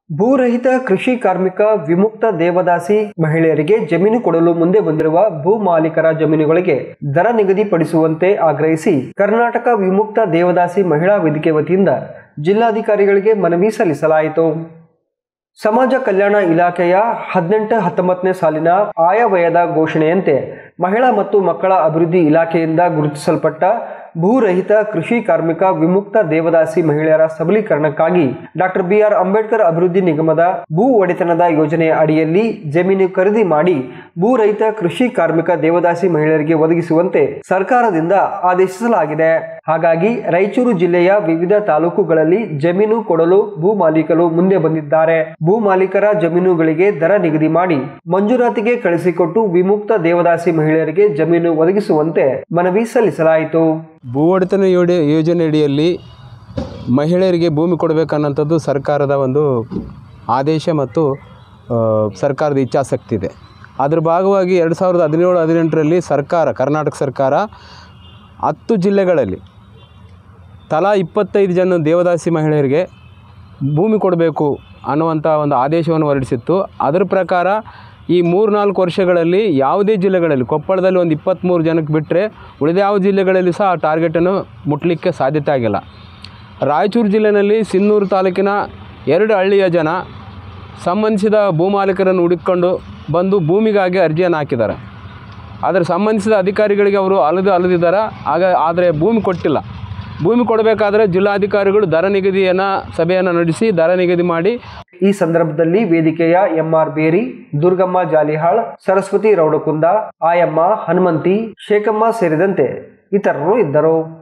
ಭೂರಹಿತ ಕೃಷಿ ಕಾರ್ಮಿಕ ವಿಮುಕ್ತ ದೇವದಾಸಿ ಮಹಿಳೆಯರಿಗೆ ಜಮೀನು ಕೊಡಲು ಮುಂದೆ ಬಂದಿರುವ ಭೂ ಮಾಲೀಕರ ಜಮೀನುಗಳಿಗೆ ದರ ನಿಗದಿಪಡಿಸುವಂತೆ ಆಗ್ರಹಿಸಿ ಕರ್ನಾಟಕ ವಿಮುಕ್ತ ದೇವದಾಸಿ ಮಹಿಳಾ ವೇದಿಕೆ ವತಿಯಿಂದ ಜಿಲ್ಲಾಧಿಕಾರಿಗಳಿಗೆ ಮನವಿ ಸಲ್ಲಿಸಲಾಯಿತು ಸಮಾಜ ಕಲ್ಯಾಣ ಇಲಾಖೆಯ ಹದಿನೆಂಟು ಹತ್ತೊಂಬತ್ತನೇ ಸಾಲಿನ ಆಯವ್ಯಯದ ಘೋಷಣೆಯಂತೆ ಮಹಿಳಾ ಮತ್ತು ಮಕ್ಕಳ ಅಭಿವೃದ್ಧಿ ಇಲಾಖೆಯಿಂದ ಗುರುತಿಸಲ್ಪಟ್ಟ ಭೂರಹಿತ ಕೃಷಿ ಕಾರ್ಮಿಕ ವಿಮುಕ್ತ ದೇವದಾಸಿ ಮಹಿಳೆಯರ ಸಬಲೀಕರಣಕ್ಕಾಗಿ ಡಾಕ್ಟರ್ ಬಿಆರ್ ಅಂಬೇಡ್ಕರ್ ಅಭಿವೃದ್ಧಿ ನಿಗಮದ ಭೂ ಒಡೆತನದ ಯೋಜನೆಯ ಅಡಿಯಲ್ಲಿ ಜಮೀನು ಖರೀದಿ ಮಾಡಿ ಭೂರಹಿತ ಕೃಷಿ ಕಾರ್ಮಿಕ ದೇವದಾಸಿ ಮಹಿಳೆಯರಿಗೆ ಒದಗಿಸುವಂತೆ ಸರ್ಕಾರದಿಂದ ಆದೇಶಿಸಲಾಗಿದೆ ಹಾಗಾಗಿ ರಾಯಚೂರು ಜಿಲ್ಲೆಯ ವಿವಿಧ ತಾಲೂಕುಗಳಲ್ಲಿ ಜಮೀನು ಕೊಡಲು ಭೂ ಮಾಲೀಕರು ಮುಂದೆ ಬಂದಿದ್ದಾರೆ ಭೂ ಮಾಲೀಕರ ಜಮೀನುಗಳಿಗೆ ದರ ನಿಗದಿ ಮಾಡಿ ಮಂಜೂರಾತಿಗೆ ಕಳಿಸಿಕೊಟ್ಟು ವಿಮುಕ್ತ ದೇವದಾಸಿ ಮಹಿಳೆಯರಿಗೆ ಜಮೀನು ಒದಗಿಸುವಂತೆ ಮನವಿ ಸಲ್ಲಿಸಲಾಯಿತು ಭೂ ಒಡೆತನ ಯೋಡೆ ಯೋಜನೆಯಡಿಯಲ್ಲಿ ಮಹಿಳೆಯರಿಗೆ ಭೂಮಿ ಕೊಡಬೇಕನ್ನೋಂಥದ್ದು ಸರ್ಕಾರದ ಒಂದು ಆದೇಶ ಮತ್ತು ಆ, ಸರ್ಕಾರದ ಇಚ್ಛಾಸಕ್ತಿ ಇದೆ ಅದ್ರ ಭಾಗವಾಗಿ ಎರಡು ಸಾವಿರದ ಹದಿನೇಳು ಹದಿನೆಂಟರಲ್ಲಿ ಸರ್ಕಾರ ಕರ್ನಾಟಕ ಸರ್ಕಾರ ಹತ್ತು ಜಿಲ್ಲೆಗಳಲ್ಲಿ ತಲಾ ಇಪ್ಪತ್ತೈದು ಜನ ದೇವದಾಸಿ ಮಹಿಳೆಯರಿಗೆ ಭೂಮಿ ಕೊಡಬೇಕು ಅನ್ನುವಂಥ ಒಂದು ಆದೇಶವನ್ನು ಹೊರಡಿಸಿತ್ತು ಅದರ ಪ್ರಕಾರ ಈ ಮೂರು ನಾಲ್ಕು ವರ್ಷಗಳಲ್ಲಿ ಯಾವುದೇ ಜಿಲ್ಲೆಗಳಲ್ಲಿ ಕೊಪ್ಪಳದಲ್ಲಿ ಒಂದು ಇಪ್ಪತ್ತ್ಮೂರು ಜನಕ್ಕೆ ಬಿಟ್ಟರೆ ಉಳಿದ ಯಾವ ಜಿಲ್ಲೆಗಳಲ್ಲಿ ಸಹ ಆ ಟಾರ್ಗೆಟನ್ನು ಮುಟ್ಟಲಿಕ್ಕೆ ಸಾಧ್ಯತೆ ಆಗಿಲ್ಲ ರಾಯಚೂರು ಜಿಲ್ಲೆಯಲ್ಲಿ ಸಿನ್ನೂರು ತಾಲೂಕಿನ ಎರಡು ಹಳ್ಳಿಯ ಜನ ಸಂಬಂಧಿಸಿದ ಭೂಮಾಲೀಕರನ್ನು ಹುಡುಕೊಂಡು ಬಂದು ಭೂಮಿಗಾಗಿ ಅರ್ಜಿಯನ್ನು ಹಾಕಿದ್ದಾರೆ ಆದರೆ ಸಂಬಂಧಿಸಿದ ಅಧಿಕಾರಿಗಳಿಗೆ ಅವರು ಅಲದು ಅಲದಿದ್ದಾರೆ ಆಗ ಆದರೆ ಭೂಮಿ ಕೊಟ್ಟಿಲ್ಲ ಭೂಮಿ ಕೊಡಬೇಕಾದ್ರೆ ಜಿಲ್ಲಾಧಿಕಾರಿಗಳು ದರ ನಿಗದಿಯನ್ನು ಸಭೆಯನ್ನು ನಡೆಸಿ ದರ ನಿಗದಿ ಮಾಡಿ ಈ ಸಂದರ್ಭದಲ್ಲಿ ವೇದಿಕೆಯ ಎಂಆರ್ ಬೇರಿ ದುರ್ಗಮ್ಮ ಜಾಲಿಹಾಳ್ ಸರಸ್ವತಿ ರೌಡಕುಂದ ಆಯಮ್ಮ ಹನುಮಂತಿ ಶೇಖಮ್ಮ ಸೇರಿದಂತೆ ಇತರರು ಇದ್ದರು